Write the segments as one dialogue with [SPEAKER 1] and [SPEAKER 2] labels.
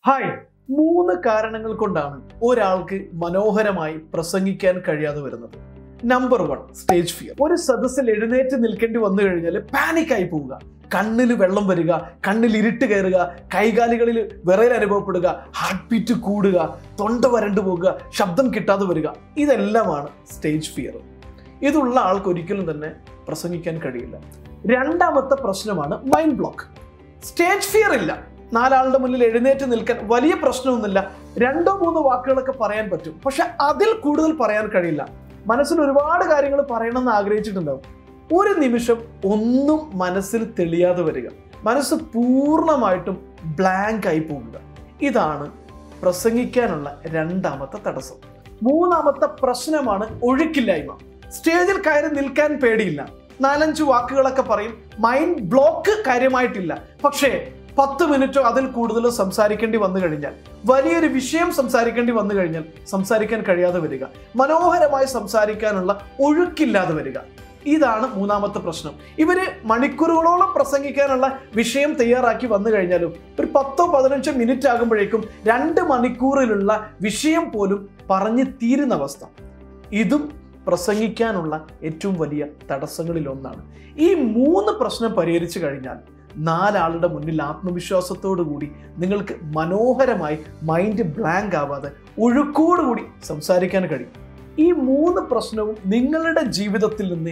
[SPEAKER 1] hi മൂന്ന് കാരണങ്ങൾ കൊണ്ടാണ് ഒരാൾക്ക് മനോഹരമായി പ്രസംഗിക്കാൻ കഴിയാതെ വരുന്നത് നമ്പർ വൺ സ്റ്റേജ് ഫിയർ ഒരു സദസ്സിൽ എഴുന്നേറ്റ് നിൽക്കേണ്ടി വന്നു കഴിഞ്ഞാൽ പാനിക് ആയി പോവുക കണ്ണിൽ വെള്ളം വരിക കണ്ണിൽ ഇരുട്ട് കയറുക കൈകാലുകളിൽ വിറയൽ അനുഭവപ്പെടുക ഹാർട്ട് ബീറ്റ് കൂടുക തൊണ്ട വരണ്ടു പോകുക ശബ്ദം കിട്ടാതെ വരിക ഇതെല്ലാമാണ് സ്റ്റേജ് ഫിയർ ഇതുള്ള ആൾക്ക് ഒരിക്കലും തന്നെ പ്രസംഗിക്കാൻ കഴിയില്ല രണ്ടാമത്തെ പ്രശ്നമാണ് മൈൻഡ് ബ്ലോക്ക് സ്റ്റേജ് ഫിയർ ഇല്ല നാലാളുടെ മുന്നിൽ എഴുന്നേറ്റ് നിൽക്കാൻ വലിയ പ്രശ്നമൊന്നുമില്ല രണ്ടോ മൂന്നോ വാക്കുകളൊക്കെ പറയാൻ പറ്റും പക്ഷെ അതിൽ കൂടുതൽ പറയാൻ കഴിയില്ല മനസ്സിൽ ഒരുപാട് കാര്യങ്ങൾ പറയണമെന്ന് ആഗ്രഹിച്ചിട്ടുണ്ടാവും ഒരു നിമിഷം ഒന്നും മനസ്സിൽ തെളിയാതെ വരിക മനസ്സ് പൂർണ്ണമായിട്ടും ബ്ലാങ്ക് ആയി പോകുക ഇതാണ് പ്രസംഗിക്കാനുള്ള രണ്ടാമത്തെ തടസ്സം മൂന്നാമത്തെ പ്രശ്നമാണ് ഒഴുക്കില്ലായ്മ സ്റ്റേജിൽ കയറി നിൽക്കാൻ പേടിയില്ല നാലഞ്ച് വാക്കുകളൊക്കെ പറയും മൈൻഡ് ബ്ലോക്ക് കാര്യമായിട്ടില്ല പക്ഷേ പത്ത് മിനിറ്റോ അതിൽ കൂടുതലോ സംസാരിക്കേണ്ടി വന്നു കഴിഞ്ഞാൽ വലിയൊരു വിഷയം സംസാരിക്കേണ്ടി വന്നു കഴിഞ്ഞാൽ സംസാരിക്കാൻ കഴിയാതെ വരിക മനോഹരമായി സംസാരിക്കാനുള്ള ഒഴുക്കില്ലാതെ വരിക ഇതാണ് മൂന്നാമത്തെ പ്രശ്നം ഇവര് മണിക്കൂറുകളോളം പ്രസംഗിക്കാനുള്ള വിഷയം തയ്യാറാക്കി വന്നു കഴിഞ്ഞാലും ഒരു പത്തോ പതിനഞ്ചോ മിനിറ്റ് ആകുമ്പോഴേക്കും രണ്ട് മണിക്കൂറിലുള്ള വിഷയം പോലും പറഞ്ഞു തീരുന്ന അവസ്ഥ ഇതും പ്രസംഗിക്കാനുള്ള ഏറ്റവും വലിയ തടസ്സങ്ങളിൽ ഒന്നാണ് ഈ മൂന്ന് പ്രശ്നം പരിഹരിച്ചു കഴിഞ്ഞാൽ നാലാളുടെ മുന്നിൽ ആത്മവിശ്വാസത്തോടു കൂടി നിങ്ങൾക്ക് മനോഹരമായി മൈൻഡ് ബ്ലാങ്ക് ആവാതെ ഒഴുക്കോടുകൂടി സംസാരിക്കാൻ കഴിയും ഈ മൂന്ന് പ്രശ്നവും നിങ്ങളുടെ ജീവിതത്തിൽ നിന്ന്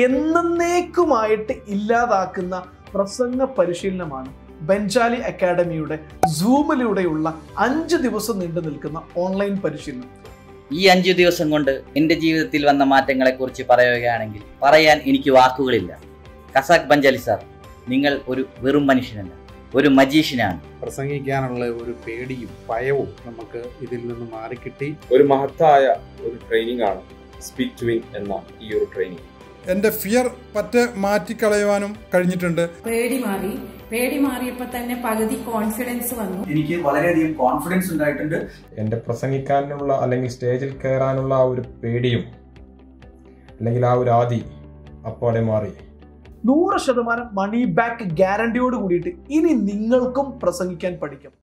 [SPEAKER 1] എന്നേക്കുമായിട്ട് ഇല്ലാതാക്കുന്ന പ്രസംഗ പരിശീലനമാണ് ബെഞ്ചാലി അക്കാഡമിയുടെ സൂമിലൂടെയുള്ള അഞ്ച് ദിവസം നീണ്ടു നിൽക്കുന്ന ഓൺലൈൻ പരിശീലനം
[SPEAKER 2] ഈ അഞ്ചു ദിവസം കൊണ്ട് എൻ്റെ ജീവിതത്തിൽ വന്ന മാറ്റങ്ങളെക്കുറിച്ച് പറയുകയാണെങ്കിൽ പറയാൻ എനിക്ക് വാക്കുകളില്ല കസാഖ് ബഞ്ചാലി സാർ നിങ്ങൾ ഒരു വെറും മനുഷ്യനല്ല ഒരു മജീഷ്യനാണ്
[SPEAKER 3] പ്രസംഗിക്കാനുള്ള ഒരു പേടിയും ഭയവും നമുക്ക് ഇതിൽ നിന്ന് മാറിക്കിട്ടി
[SPEAKER 4] ഒരു മഹത്തായ ഒരു ട്രെയിനിങ് ആണ് സ്പീക്ക് ടു വിൻ എന്ന ഈ ഒരു ട്രെയിനിങ്
[SPEAKER 5] എൻ്റെ ഫിയർ പറ്റെ മാറ്റിക്കളയുവാനും കഴിഞ്ഞിട്ടുണ്ട്
[SPEAKER 6] പേടി മാറി പേടി മാറിയപ്പോൾ തന്നെ പകുതി കോൺഫിഡൻസ് വന്നു
[SPEAKER 7] എനിക്ക് വളരെയധികം കോൺഫിഡൻസ് ഉണ്ടായിട്ടുണ്ട്
[SPEAKER 8] എൻ്റെ പ്രസംഗിക്കാനുള്ള അല്ലെങ്കിൽ സ്റ്റേജിൽ കയറാനുള്ള ആ ഒരു പേടിയും അല്ലെങ്കിൽ ആ ഒരു ആദി അപ്പോടെ മാറി
[SPEAKER 1] നൂറ് ശതമാനം മണി ബാക്ക് ഗ്യാരണ്ടിയോട് കൂടിയിട്ട് ഇനി നിങ്ങൾക്കും പ്രസംഗിക്കാൻ പഠിക്കും